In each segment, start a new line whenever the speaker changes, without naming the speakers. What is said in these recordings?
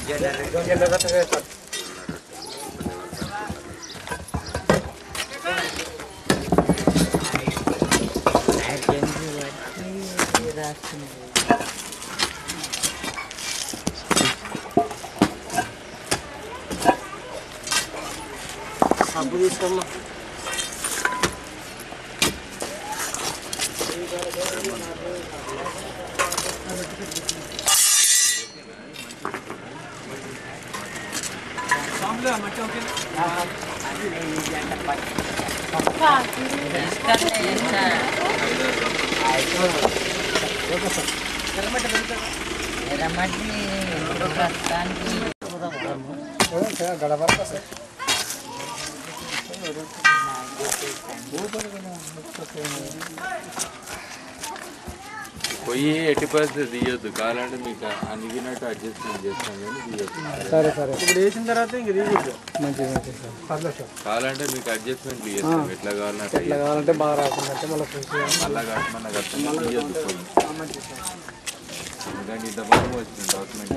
సబ్బు తీసుకోమ్మా
పొయ్యి ఎట్టి పరిస్థితి తీయొద్దు కావాలంటే మీకు అనిగినట్టు అడ్జస్ట్మెంట్ చేస్తాం కానీ తీయొద్దు
సరే సరే ఇప్పుడు వేసిన తర్వాత ఇంక తీయచ్చు మంచిది మంచిది సార్ పర్లేదు సార్
కావాలంటే మీకు అడ్జస్ట్మెంట్ చేస్తాం ఎట్లా కావాలన్నా అట్లా
ఇట్లా కావాలంటే బాగా రాకుందంటే మళ్ళీ చూసి
మళ్ళా కట్టమన్నా కట్టమన్నా తీయొద్దు పొయ్యి
మంచిది సార్
ఎందుకంటే ఇంత బాగా వచ్చింది డాక్యుమెంట్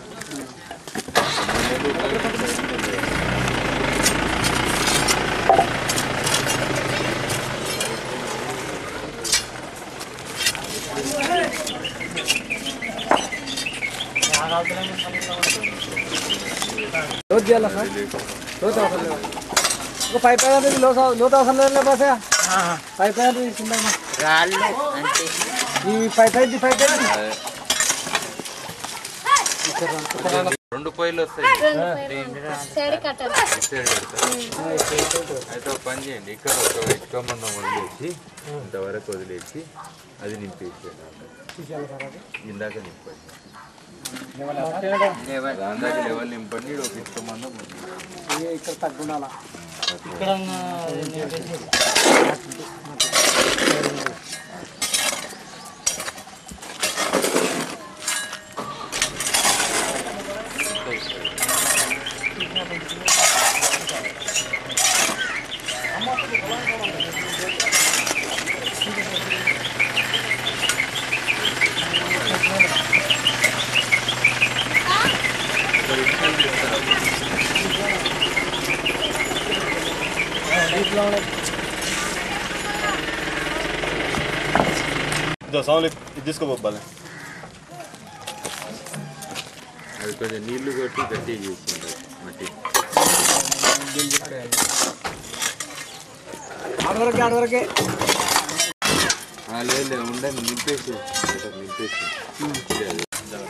లోతు చేయాలా సార్ లోతు అవసరం లేదు ఒక ఫైవ్ పైన లోతు లోతు అవసరం లేదు బస్ ఫైవ్ పైన తీసుకుందామా
రాళ్ళు అంతే
ఈ ఫైవ్ పైన ఫైవ్ పైన
రెండు పొయ్యిలు వస్తాయి
సైడ్ కట్టాలి
ఇటు సైడ్ పెడతా. అయితే ఒక పని చేయండి ఇక్కడ ఒక ఇటుక మందం వదిలేసి ఇంతవరకు వదిలేసి అది నింపేసేయండి ఇందాక నింపండి దాదాపు లెవెల్ నింపండి ఈడ ఒక ఇటుక మందం వదిలేయండి.
ఇక్కడ తగ్గుండాలా
ఇది తీసుకోబోబాలి
అది కొంచెం నీళ్లు కొట్టి గట్టి చేసింది మట్టి
ఆడవరకే ఆడవరకే
ఆ, లేదు లేదు ఉండండి నింపేసి ఇక్కడ నింపేసి ఇదే అది.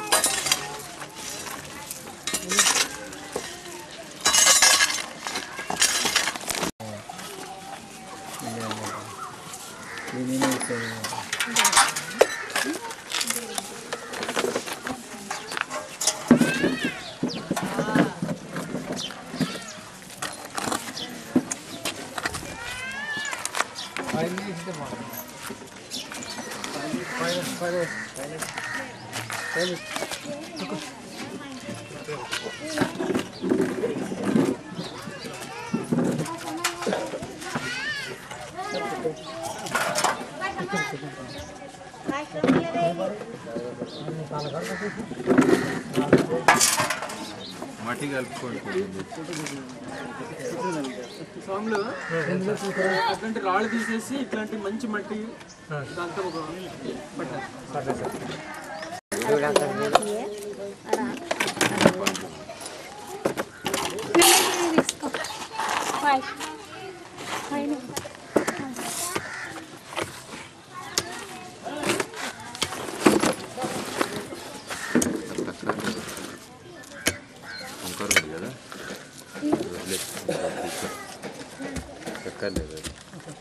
మట్టి కలుపుకోండి కొంచెం.
స్వాములు అట్లాంటి రాళ్ళు తీసేసి ఇట్లాంటి మంచి మట్టి దాంతో ఒక పట్టాలి
తీసుకో ఫైవ్ ఫైవ్
వంకర ఉంది కదా వదిలేసి. ఎక్కర్లేదు అది.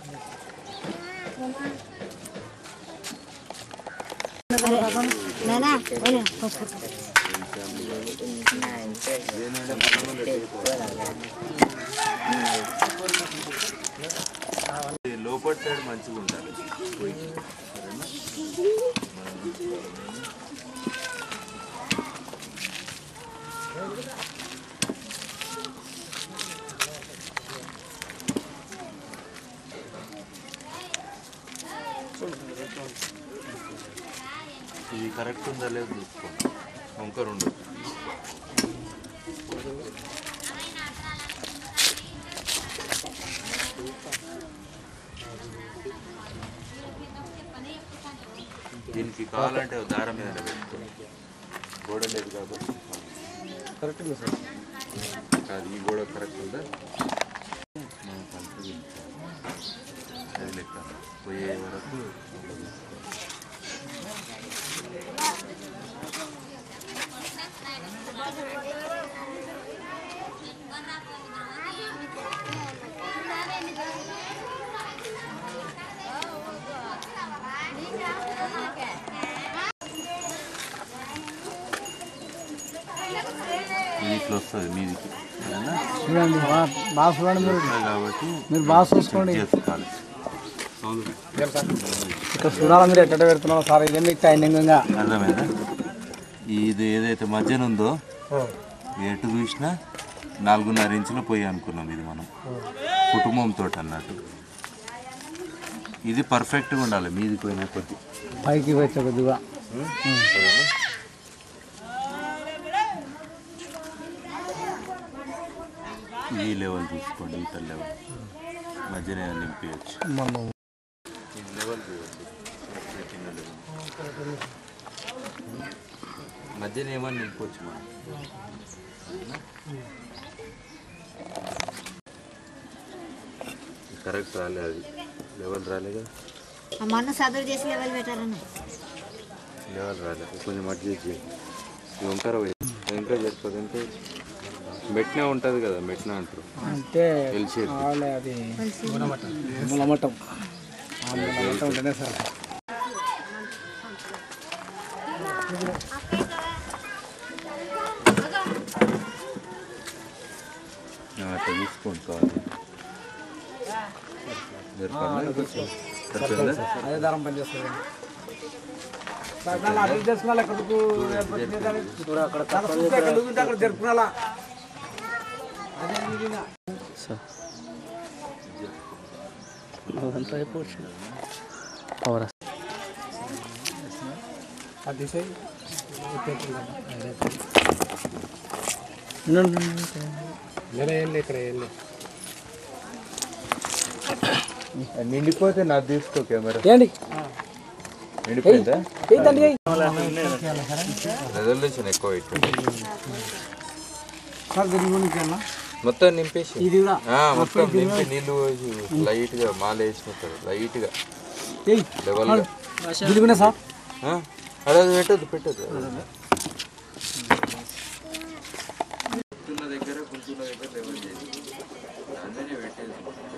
ఇది లోపల సైడ్ మంచిగా ఉండాలి పోయి సరేనా ఇది కరెక్ట్ ఉందా లేదు చూసుకోండి వంకర ఉండదు దీనికి కావాలంటే ఓ దారం మీద పెట్టుకో గోడ లేదు కాబట్టి
కరెక్ట్ ఉంది సార్
కాదు ఈ గోడ కరెక్ట్ ఉందా మనం కలుపుకుంటాం. అది లెక్క పోయే వరకు ఇది ఇట్లా వస్తుంది మీదికి సరేనా?
చూడండి బాగా బాగా చూడండి మీరు
వస్తుంది కాబట్టి
మీరు బాగా చూసుకోండి
చేసుకోవాలి
ఇక్కడ చూడాలి మీరు ఎట్ట పెడుతున్నావు సార్ ఇదే మీకు టైమింగ్గా
అర్థమైందా ఇది ఏదైతే మధ్యన ఉందో ఎటు చూసినా నాలుగున్నర ఇంచుల పొయ్యి అనుకున్నాం ఇది మనం కుటుంబంతో అన్నట్టు ఇది పర్ఫెక్ట్గా ఉండాలి మీది పోయిన కొద్ది
పైకి వచ్చే కొద్దిగా
సరేనా? ఈ లెవెల్ చూసుకోండి ఈత లెవెల్ మధ్యన నింపించచ్చు
మనం
ఈ లెవెల్ చూడండి చిన్న లెవెల్ మధ్యన ఏమని నింపవచ్చు మనం కరెక్ట్ రాలే అది లెవెల్ రాలే కదా
మొన్న చదువు చేసి లెవెల్ పెట్టారన్న
లెవెల్ రాలే కొంచెం అడ్జస్ట్ చేయి ఈ వంకర పోయి ఇంకా చేసుకోదంటే మెట్నే ఉంటుంది కదా మెట్న అంటారు
అంటే
ఎల్ షేప్
వాళ్ళే అది ములమట్టం ఆ ములమట్టం ఉంటేనే సార్
అట్లా తీసుకోండి కావాలి సరిపోయిందా?
అదే దారం పనిచేస్తుంది అభివృద్ధి చేసుకున్నా ఎక్కడికి అక్కడ అక్కడ జరుపుకున్నా అది ఇక్కడ వెళ్ళి
నిండిపోతే నాకు తీసుకో కెమెరా
ఏంటి
నిండిపోయిందా
ఏంటండి
రెజల్యూషన్ ఎక్కువ అయిపోయింది
సార్ దీని గురించి అన్నా
మొత్తం నింపేసి
ఇది కూడా
ఆ, మొత్తం నింపి నీళ్ళు పోసి లైట్ గా మాల వేసినట్టు లైట్ గా
ఏయ్
లెవెల్ గా
దిలుగునే సార్
ఆ, అదే అది పెట్టదు పెట్టదు గుంతుల దగ్గర గుంతుల దగ్గర లెవెల్ చేసి అందరినీ పెట్టేది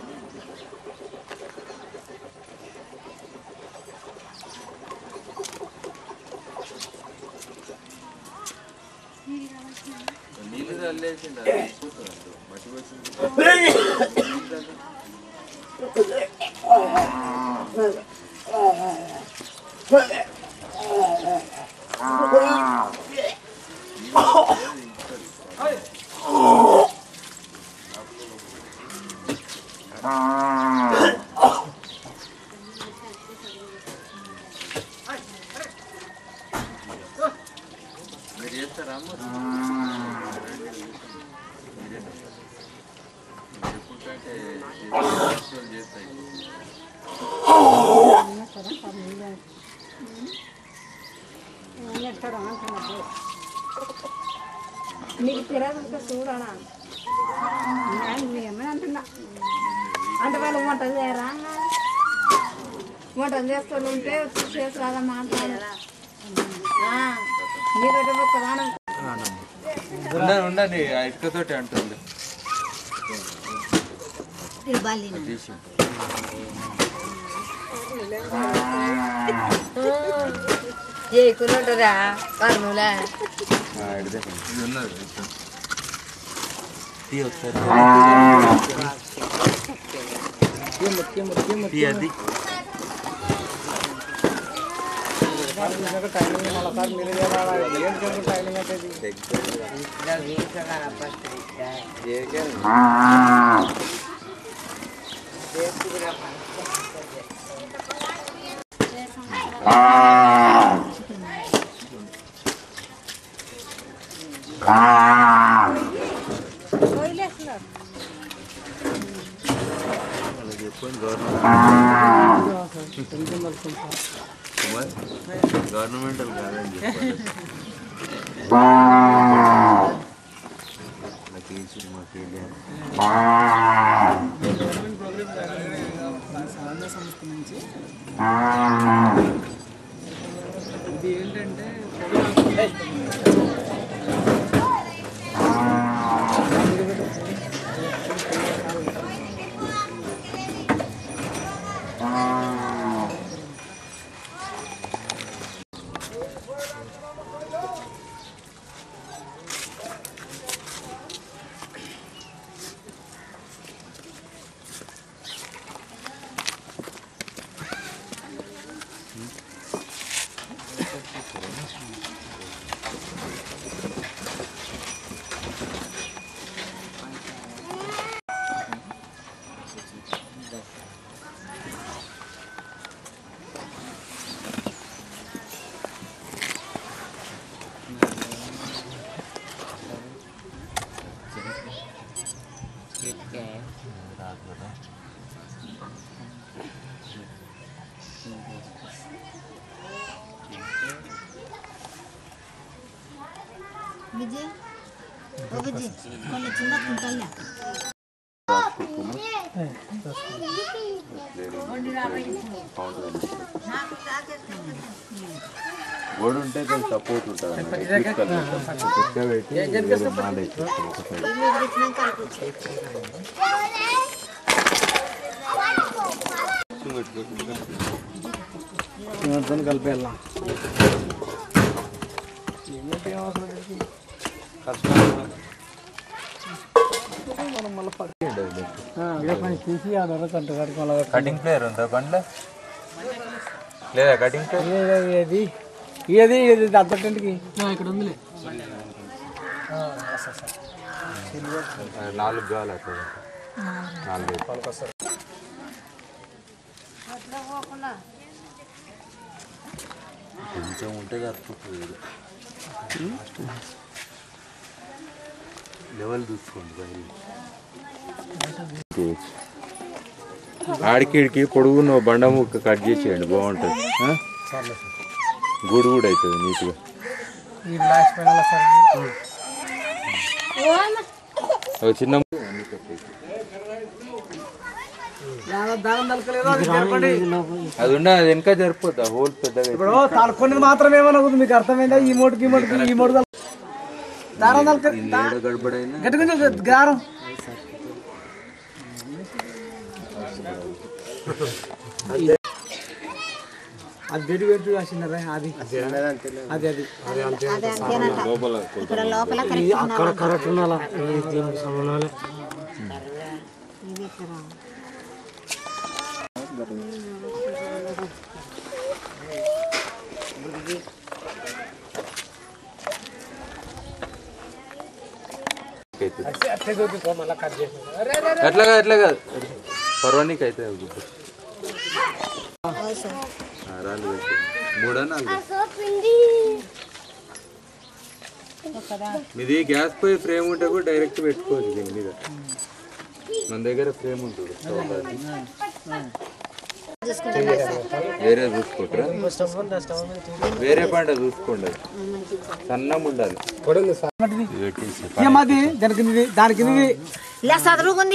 నీళ్ళు చల్లేసిండు అది అయిపోతుంది అందులో. మట్టి పోసింది మీరు చేస్తారా అమ్మ? ఎప్పుడంటే చేస్తాయి
నీకు తెలియదు చూడనా ఏమని అంటున్నా అంటే వాళ్ళు వంటలు చేయరా వంటలు చేస్తూ ఉంటే చేసి రాదా మాట్లాడరా మీరు ఒక వానం
ఉండండి ఉండండి ఆ ఇటుకతోటి అంటుంది తీసి
ఏ కురుంటారా కర్నూలే
ఆ, ఇడిదే. ఇది ఉన్నది ఇటు. తీ ఒకసారి తీ అది
టైమింగ్ మళ్ళీ సార్ మీరే చేయాలి ఏంటి టైమింగ్ అంటే ఇది?
చెప్పండి గవర్నమెంట్
టెన్షన్ పడుతుంది సార్
కుమార్ గవర్నమెంటల్ కాదని చెప్పాలి నాకు ఈ సినిమాకి వెళ్ళాను
గవర్నమెంట్ ప్రోగ్రామ్ సాధన సంస్థ నుంచి ఇది ఏంటంటే
విజయ్ ఓ విజయ్ కొన్ని చిన్న కుంటల్లా
గోడ ఉంటే కొంచెం సపోర్ట్ ఉంటుంది అన్నమాట. ఎక్కించుకెళ్ళి పెట్టి వేరే మాల ఎక్కించుకోవాలి ఒకసారి.
దాంతో కలిపి వెళ్ళాం తీసి ఆ దొర కంట కట్టుకోవాలి
కటింగ్ ప్లేయర్ ఉందా బండ్లో లేదా కటింగ్ ప్లేయర్
ఏది ఏది ఇది అద్దటింటికి ఇక్కడ ఉందిలే
నాలుగు కావాలి అక్కడ నాలుగు కొంచెం ఉంటే సరిపోతుంది లెవెల్ చూసుకోండి బయలు ఆడికిడికి పొడుగున్న బండ ముక్క కట్ చేసేయండి బాగుంటుంది ఆ? గూడు కూడా అవుతుంది నీట్గా
ఈ లాస్ట్ పైన సార్
ఒక చిన్న
దానం తలకలేదు అది జరపండి
అది ఉండ అది వెనక జరిపోద్ది హోల్ పెద్దగా
ఇప్పుడు తలకొనేది మాత్రమే ఏమన్నా ఉంది మీకు అర్థమైందా ఈ మోటుకి ఈ మోటుకి ఈ మోటు దారం తలక
ఏడ గడబడైనా
గట్టి కొంచెం గారం అది బెడి పెట్టి రాసిందరా అది అది అది
లోపల
ఇక్కడ లోపల
అక్కడ కరెక్ట్ ఉండాలా దీనికి సంబంధం
ఇది ఇక్కడ
అవుతుంది.
మళ్ళీ కట్ చేసి
అట్లా కాదు అట్లా కాదు పర్వానికి అయితే అవి గుర్తు. ఆ, రాళ్ళు పెట్టి మూడా నాలుగు మీది గ్యాస్ పోయి ఫ్రేమ్ ఉంటే కూడా డైరెక్ట్ పెట్టుకోవచ్చు దీని మీద మన దగ్గర ఫ్రేమ్ ఉంటుంది స్టవ్ అది. వేరే చూసుకుంటారా వేరే పంట చూసుకోండి అది. సన్నం ఉండాలి ఇది పెట్టేసి
ఏమది దాని కిందది దాని కిందది
ఇలా చదువుకుంది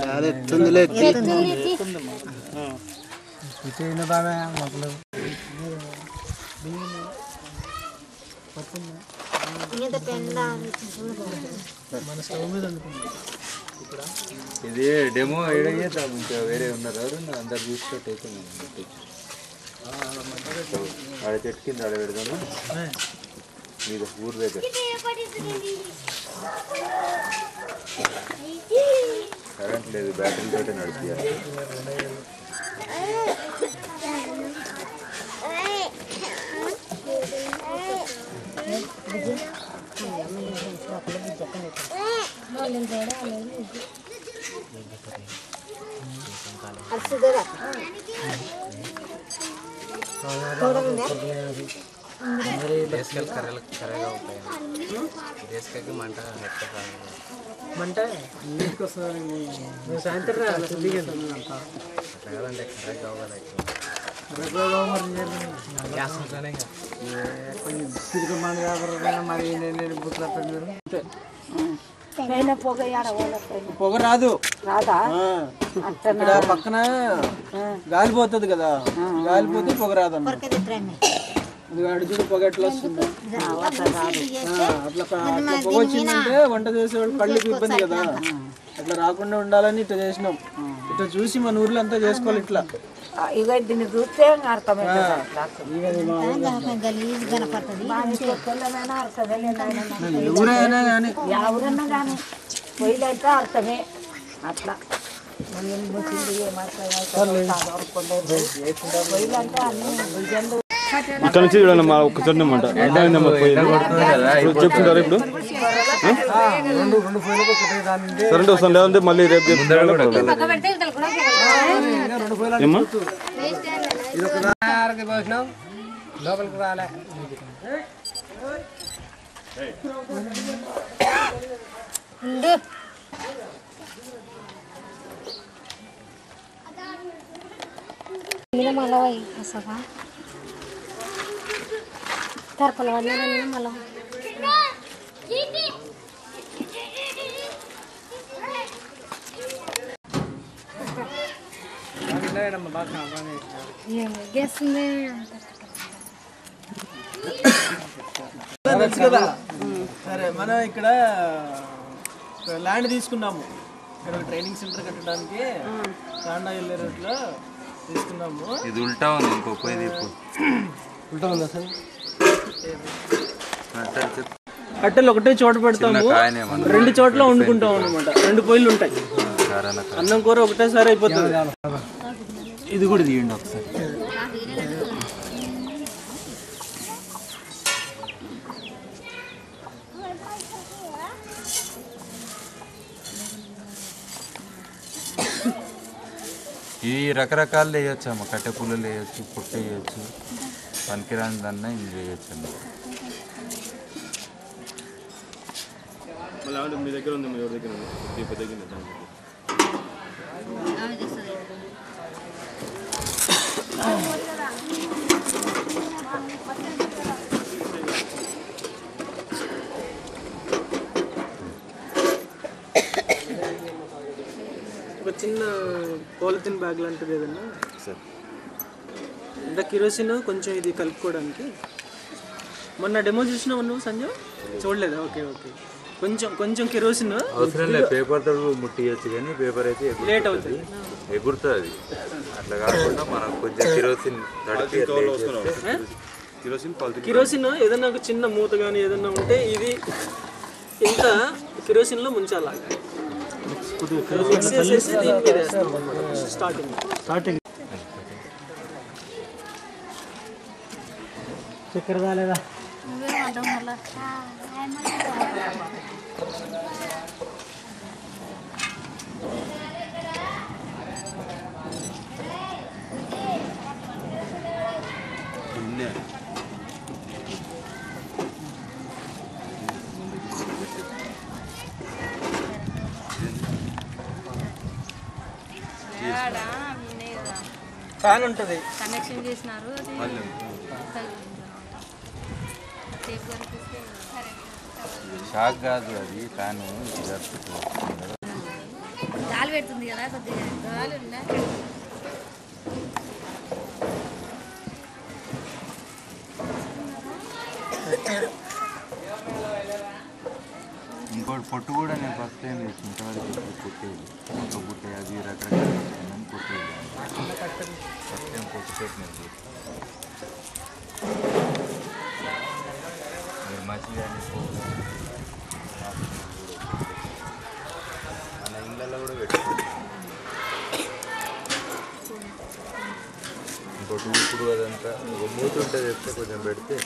ఇంత పెండ
ఇది డెమో ఏడ చేద్దాం ఇంకా వేరే ఉన్నారు ఎవరు అందరు చూసినట్టు అయితే మనం పెట్టచ్చు ఆడ చెట్టు కింద ఆడ పెడదాము మీద ఊరు దగ్గర కరెంట్ లేదు బ్యాటరీ తోటే నడిపియాలి
అది సుధరా
మంట నీటికి వస్తుంది సాయంత్రం రా, దిగండి. కొంచెం తిరుగుమంది కాబట్టి మరి నేను బుక్
పైన పొగ ఆడ పోయిన
పొగ రాదు
రాదా
ఆ, ఇక్కడ పక్కన గాలిపోతుంది కదా గాలిపోతే పొగ రాదన్న అది అడు చూడు పొగ ఎట్లా వస్తుంది ఆ, అట్లా ప- అట్లా పొగ వచ్చిందంటే వంట చేసేవాళ్ళు కళ్ళకి ఇబ్బంది కదా అట్లా రాకుండా ఉండాలని ఇట్లా చేసినాం ఇట్లా చూసి మన ఊర్లో అంతా చేసుకోవాలి ఇట్లా
ఇక దీన్ని చూస్తే అర్థమైంది
గలీజ్ కనపడుతుంది
తెల్లమైనా అర్థమే లేదా
ఎవరైనా కానీ
ఎవరన్నా కానీ పొయ్యిలైతే అర్థమే అట్లా పొయ్యిలంటే అన్ని భుజంలు
ఇక్కడ నుంచి చూడండి మా ఒక్క చోట అనమాట చెప్తుంటారు ఇప్పుడు
రెండు రెండు పొయ్యిలకు ఒకటే దాని
సరే వస్తాను లేదంటే మళ్ళీ రేపు చెప్తాను
పక్క పెడితే ఇవతల కూడా
రెండు పొయ్యిలు
ఏమ్మా
ఇది ఒక దారికి పోసినాం లోపలికి రాలే
ఉండు మీద మళ్ళా పోయి వస్తావా తరపల పడినా మళ్ళా గెస్తుంది
తెలుసు కదా సరే మనం ఇక్కడ ల్యాండ్ తీసుకున్నాము ఇక్కడ ఒక ట్రైనింగ్ సెంటర్ కట్టడానికి తాండా వెళ్ళే రోడ్లో తీసుకున్నాము
ఇది ఉల్టా ఉంది ఇంకో పోయి తీపు
ఉంటా ఉందా సార్
ఆ, సరే చెప్పు.
కట్టెలు ఒకటే చోట పెడతాము
చిన్న కాయనేమన్నా
రెండు చోట్ల వండుకుంటాం అనమాట రెండు పొయ్యిలు ఉంటాయి
కారణ కాయ.
అన్నం కూర ఒకటేసారి అయిపోతుంది ఇది కూడా తీయండి ఒకసారి
ఈ రకరకాలు వేయచ్చు అమ్మ కట్టె పుల్లలు వేయచ్చు పుట్ట వేయచ్చు పనికిరాని దాన్న ఇది వేయచ్చు అమ్మ
మళ్ళీ మీ దగ్గర ఉంది మీ ఎవరి దగ్గర ఉంది దీప దగ్గర ఉంది దాని దగ్గర.
ఒక చిన్న పాలిథిన్ బ్యాగ్ లాంటిది ఏదన్నా
సరే
ఇంత కిరోసిన్ కొంచెం ఇది కలుపుకోవడానికి మొన్న డెమో చూసినావు నువ్వు సంజయ్ చూడలేదా ఓకే ఓకే కొంచెం కొంచెం కిరోసిన్
అవసరం లేదు పేపర్ తో ముట్టియచ్చు కానీ పేపర్ అయితే
లేట్
ఎగురుతుంది.
అవుతుంది
ఎగురుతుంది అది అట్లా కాకుండా మనం కొంచెం కిరోసిన్ తడిపి అట్లా వేసేస్తే
కిరోసిన్ పాలిథిన్
కిరోసిన్ ఏదన్నా ఒక చిన్న మూత కానీ ఏదన్నా ఉంటే ఇది ఇంత కిరోసిన్లో ముంచాలి మిక్స్ చేసేసి దీని మీద వేస్తాం స్టార్టింగ్ స్టార్టింగ్ చక్కెర రాలేదా ఫ్యాన్ ఉంటుంది
కనెక్షన్ చేసినారు అది
మళ్ళీ
టేప్ కనిపిస్తే సరే
షాక్ కాదు అది ఫ్యాన్ జరుపుతుంది
గాలి పెడుతుంది కదా కొద్దిగా గాలి ఉందా
ఇంకోటి పొట్టు కూడా నేను ఫస్ట్ టైం చేసి ఇంతవరకు ఎప్పుడు పుట్టేది ఒక పుట్టే అది రకరకాల చేసుకున్నాను పుట్టేది ఫస్ట్ టైం పొట్టు పెట్టినది మీరు మంచిగా మన ఇళ్ళల్లో కూడా పెట్టుకోండి ఇంకోటి ఇప్పుడు అదంతా ఒక మూత ఉంటుంది చెప్తే కొంచెం పెడితే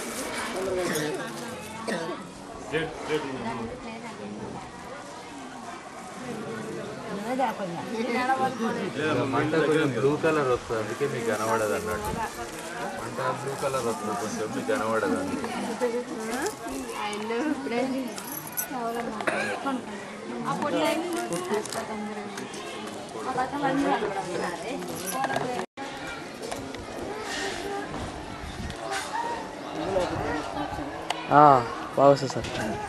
మంట కొంచెం బ్లూ కలర్ వస్తుంది అందుకే మీకు కనబడదు అన్నట్టు మంట బ్లూ కలర్ వస్తుంది కొంచెం మీకు కనబడదు అందుకే
బాగా వస్తుంది సార్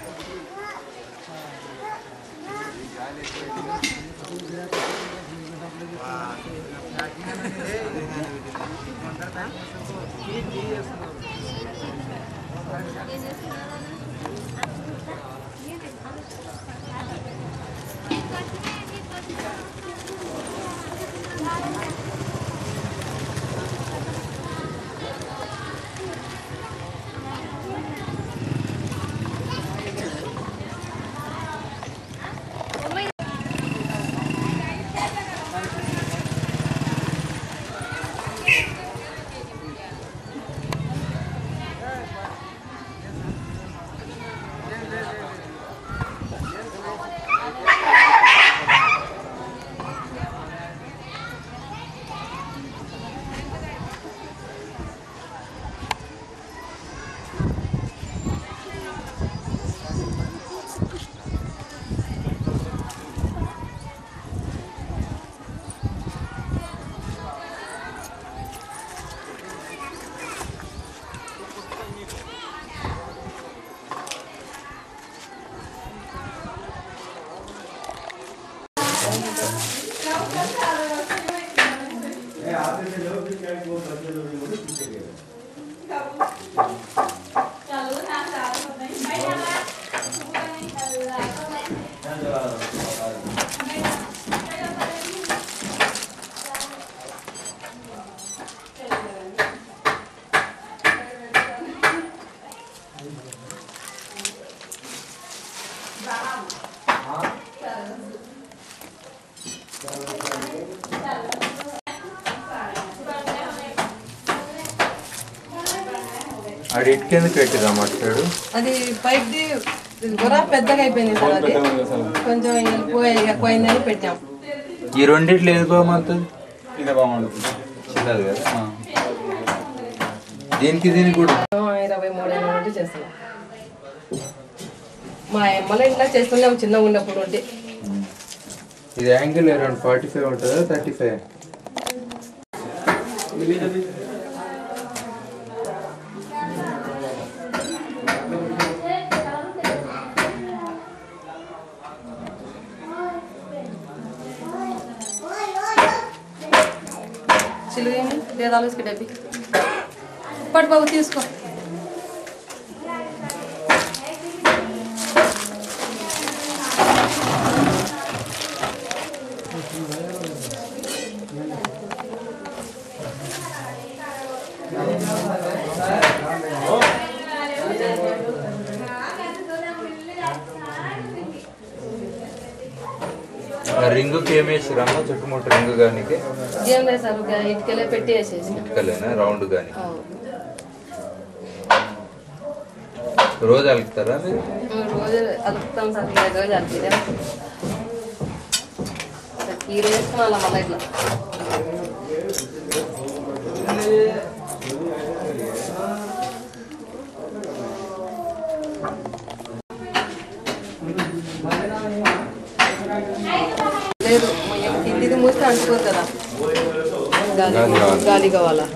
ఆడు ఇటుకెందుకు పెట్టిరా మట్టాడు
అది పైప్ది గుర పెద్దగా అయిపోయింది సార్ అది కొంచెం వెళ్ళిపోయి ఎక్కువైందని పెట్టాం
ఈ రెండిట్లో ఏది బాగుంటుంది ఇదే బాగుంటుంది చిన్నది కదా దీనికి దీనికి కూడా
ఇరవై మూడు ఏళ్ళ నుండి చేస్తున్నాం మా అమ్మల ఇంట్లో చేస్తున్నాం చిన్నగా ఉన్నప్పుడు ఉంటే
ఇది యాంగిల్ అరౌండ్ ఫార్టీ ఫైవ్ ఉంటుందా థర్టీ ఫైవ్
చిలువేమి దేదాలు వేసుకు డబ్బి పట్టు బాబు తీసుకో
రింగుకి ఏమి వేసిరమ్మా చుట్టుముట్టు రింగు గానికి
ఏం లేదు సార్ ఒక ఇటుకెళ్ళే పెట్టి వేసేసి
ఇటుకలేనా రౌండ్ గాని రోజు అలుకుతారా మీరు
రోజు అలుపుతాం సార్ ఐదు రోజు అలిపితే కీర వేసుకున్నా మళ్ళీ ఇట్లా లేదు ఇది మూస్తే అంటుకోదు కదా గాలి
గాలి కావాలి.
గాలి కావాలా